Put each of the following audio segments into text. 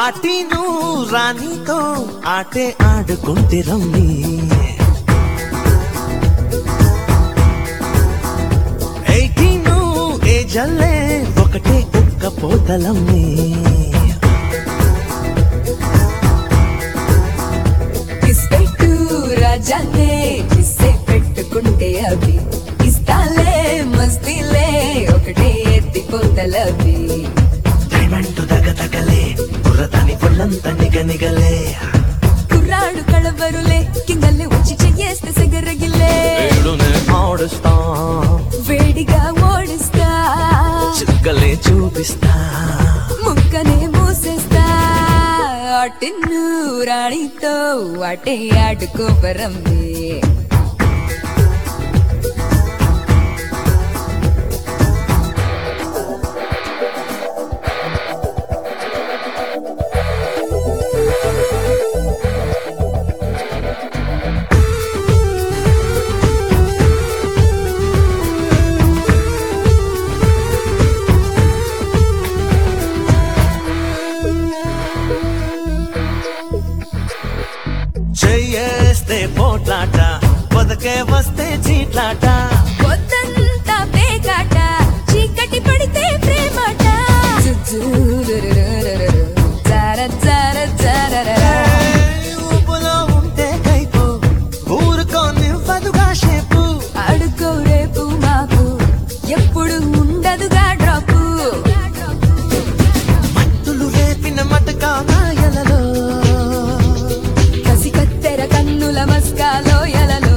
ఆటిను రాణితో ఆటే ఆడుకుంటే రమ్మి ఎయిటీను ఏ జల్లే ఒకటే ఒక్క పోతలమ్మి ఇస్పెట్టు రాజానే ఇస్సే పెట్టుకుంటే అవి ఇస్తాలే మస్తీలే ఒకటే ఎత్తిపోతలవి డైమండ్ దగ తగలే బుర్రదాని ఒళ్ళంత నిగ నిగలే కుర్రాడు కళవరులే కిందల్లే వచ్చి చెయ్యేస్తే సెగరగిలే ఏడునే ఆడుస్తా వేడిగా ఓడిస్తా చుక్కలే చూపిస్తా ముక్కనే మూసేస్తా అటిన్ను రాణితో అటే ఆడుకోపరమ్మే చెయ్యేస్తే పోట్లాట బతకే వస్తే చీట్లాట పొద్దంతా పేకాట చీకటి పడితే ప్రేమాట జుజ్జురురురురురు, జర జర జరరర. ఊపులో ఉంటే కైపు ఊరుకోనివ్వదుగా షేపు అడుకో రేపు మాకు ఎప్పుడు ఉండదుగా డ్రాపు మత్తులు రేపిన మటకా మాయలలో కసి కత్తెర కన్నుల మస్కాలో ఎలలో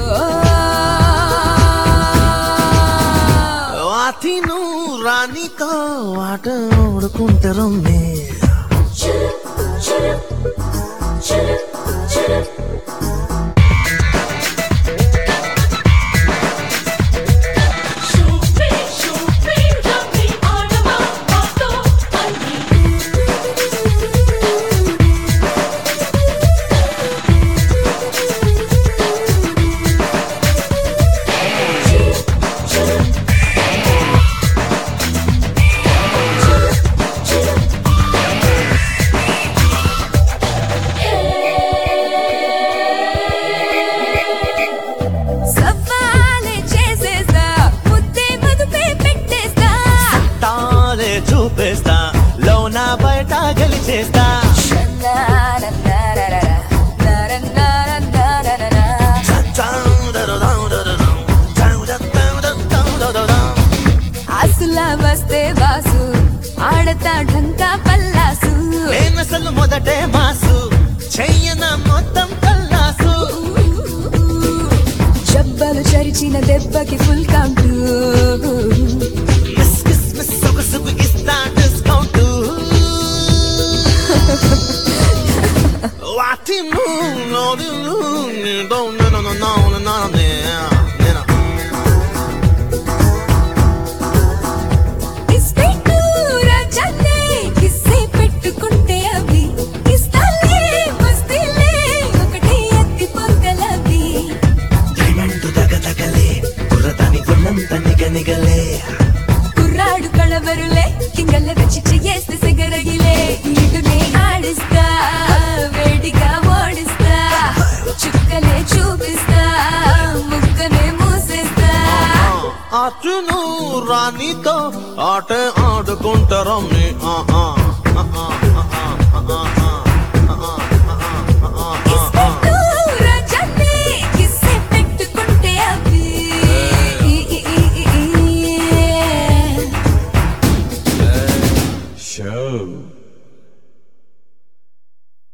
వాతిను రాణితో ఆట ఆడుకుంటారు Shupi, shupi, rami, anama, mato, ani. సవాలే చేసేస్తా ముద్దే మదుపే పెట్టేస్తా తాలే చూపేస్తా లోన బయట గెలిచేస్తా నరనరనరనర, నరనరనరనర. ఆసులా వస్తే వాసు ఆడతా ఢంకా పల్లాసు నేనసలు మొదటే మాసు చెయ్యన మొత్తం కల్లాసు జబ్బలు చరిచిన దెబ్బకి full count miss miss miss సొగసుకు ఇస్తా డిస్కౌంట్ వాటి నోడి no no no no no no ఇస్పెట్టు రాజానే కిస్సే పెట్టుకుంటే అవి ఇస్తాలే మస్తీలే ఒకటే ఎత్తి పొందలవి డైమండ్ దగ తగలే బుర్రదాని ఒళ్ళంత నిగ నిగలే కుర్రాడు కళవరులే కింగల్ల వచ్చి చెయ్యేస్తే సెగరగిలే ఈడునే ఆడిస్తా వేడిగా ఓడిస్తా చుక్కలే చూపిస్తా ముక్కనే మూసేస్తా అటును రాణితో ఆట ఆడుకుంటారమ్మి ఆ ఆ